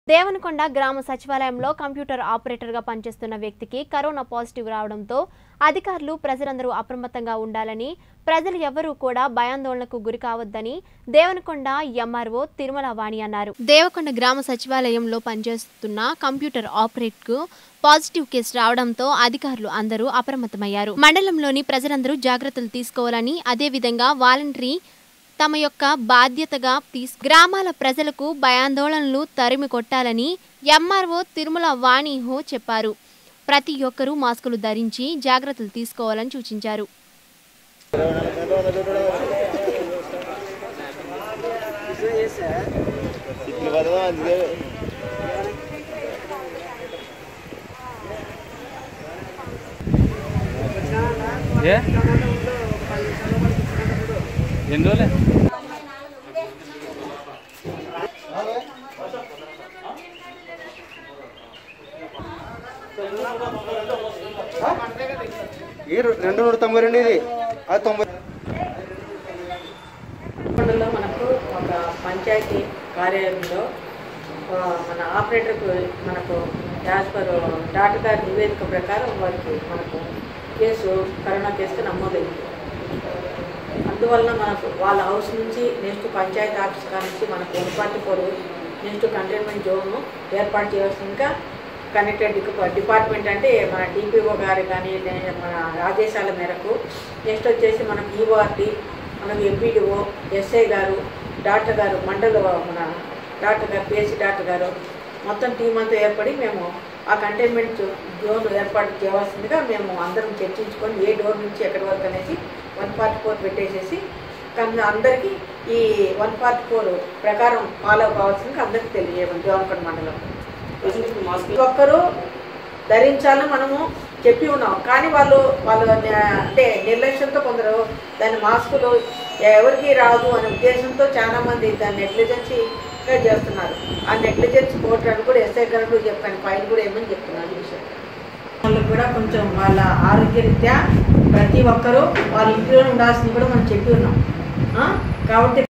దేవనకొండ గ్రామ సచివాలయంలో కంప్యూటర్ ఆపరేటర్గా పనిచేస్తున్న వ్యక్తికి కరోనా పాజిటివ్ రావడంతో అధికారులు ప్రజలందరూ అప్రమత్తంగా ఉండాలని ప్రజలు ఎవరూ కూడా భయాందోళనకు గురి కావద్దని దేవనకొండ ఎంఆర్ఓ తిరుమల వాణి అన్నారు దేవకొండ గ్రామ సచివాలయంలో పనిచేస్తున్న కంప్యూటర్ ఆపరేట్కు పాజిటివ్ కేసు రావడంతో అధికారులు అందరూ అప్రమత్తమయ్యారు మండలంలోని ప్రజలందరూ జాగ్రత్తలు తీసుకోవాలని అదేవిధంగా వాలంటరీ తమ యొక్క బాధ్యతగా తీసు గ్రామాల ప్రజలకు భయాందోళనలు తరిమి కొట్టాలని ఎంఆర్ఓ తిరుమల వాణిహో చెప్పారు ప్రతి ఒక్కరూ మాస్కులు ధరించి జాగ్రత్తలు తీసుకోవాలని సూచించారు ఇట్లా పదవా అందుకే ఏ ఎన్ని రోజులే ఈ రెండు నూట తొంభై రెండు ఇది అది తొంభై మండలంలో మనకు ఒక పంచాయతీ కార్యాలయంలో ఆ, మన ఆపరేటర్కు మనకు యాజ్ పర్ డాక్టర్ గారి నివేదిక ప్రకారం వారికి మనకు కేసు కరోనా కేసు నమోదైంది అందువలన మనకు వాళ్ళ హౌస్ నుంచి నెక్స్ట్ పంచాయతీ ఆఫీస్ కాడ నుంచి మనకు one forty four next containment zone ఏర్పాటు చేయాల్సిందిగా కనెక్టెడ్ డిపార్ట్మెంట్ అంటే మన డిపిఓ గారు కానీ లే- మన ఆదేశాల మేరకు నెక్స్ట్ వచ్చేసి మనకు ఈఓఆర్టీ మనకు ఎంపీడీఓ ఎస్ఐ గారు డాక్టర్ గారు మండల మన డాక్టర్ గారు పిహెచ్సి డాక్టర్ గారు మొత్తం టీం అంతా ఏర్పడి మేము ఆ కంటైన్మెంట్ జోన్ ఏర్పాటు చేయవలసిందిగా మేము అందరం చర్చించుకొని ఏ డోర్ నుంచి ఎక్కడి వరకు అనేసి వన్ ఫార్టీ ఫోర్ పెట్టేసేసి కన్నా అందరికీ ఈ వన్ ఫార్టీ ఫోర్ ప్రకారం ఫాలో కావాల్సిందిగా అందరికీ తెలియజేయమని దేవనకొండ మండలం ప్రతి ఒక్కరూ ధరించాలని మనము చెప్పి ఉన్నాం కానీ వాళ్ళు వాళ్ళు నే- అంటే నిర్లక్ష్యంతో కొందరు దాని మాస్కులు ఎవరికి రాదు అనే ఉద్దేశంతో చాలా మంది దాన్ని నెగ్లిజెన్సీగా చేస్తున్నారు ఆ నెగ్లిజెన్స్ కోర్టు కూడా ఎస్ఐ గారు కూడా చెప్పాను ఫైన్ కూడా ఏమని చెప్తున్నారు ఈ విషయం వాళ్ళకి కూడా కొంచెం వాళ్ళ ఆరోగ్యరీత్యా ప్రతి ఒక్కరూ వాళ్ళ ఇంట్లోనే ఉండాల్సింది కూడా మనం చెప్పి ఉన్నాం ఆ? కాబట్టి